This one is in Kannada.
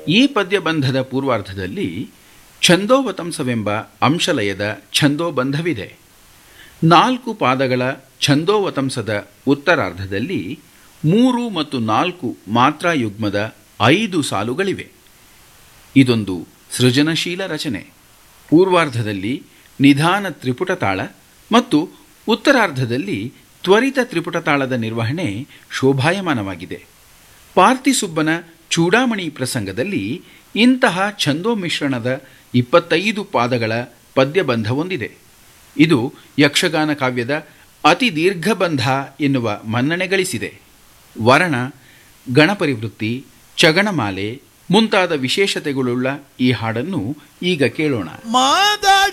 ಈ ಪದ್ಯಬಂಧದ ಪೂರ್ವಾರ್ಧದಲ್ಲಿ ಛಂದೋವತಂಸವೆಂಬ ಅಂಶಲಯದ ಛಂದೋಬಂಧವಿದೆ ನಾಲ್ಕು ಪಾದಗಳ ಛಂದೋವತಂಸದ ಉತ್ತರಾರ್ಧದಲ್ಲಿ ಮೂರು ಮತ್ತು ನಾಲ್ಕು ಮಾತ್ರಾಯುಗ್ಮದ ಐದು ಸಾಲುಗಳಿವೆ ಇದೊಂದು ಸೃಜನಶೀಲ ರಚನೆ ಪೂರ್ವಾರ್ಧದಲ್ಲಿ ನಿಧಾನ ತ್ರಿಪುಟ ತಾಳ ಮತ್ತು ಉತ್ತರಾರ್ಧದಲ್ಲಿ ತ್ವರಿತ ತ್ರಿಪುಟ ತಾಳದ ನಿರ್ವಹಣೆ ಶೋಭಾಯಮಾನವಾಗಿದೆ ಪಾರ್ತಿಸುಬ್ಬನ ಚೂಡಾಮಣಿ ಪ್ರಸಂಗದಲ್ಲಿ ಇಂತಹ ಛಂದೋ ಮಿಶ್ರಣದ ಇಪ್ಪತ್ತೈದು ಪಾದಗಳ ಪದ್ಯಬಂಧ ಹೊಂದಿದೆ ಇದು ಯಕ್ಷಗಾನ ಕಾವ್ಯದ ಅತಿ ದೀರ್ಘಬಂಧ ಎನ್ನುವ ಮನ್ನಣೆ ಗಳಿಸಿದೆ ವರ್ಣ ಗಣಪರಿವೃತ್ತಿ ಚಗಣಮಾಲೆ ಮುಂತಾದ ವಿಶೇಷತೆಗಳುಳ್ಳ ಈ ಹಾಡನ್ನು ಈಗ ಕೇಳೋಣ ಮಾತಾಡ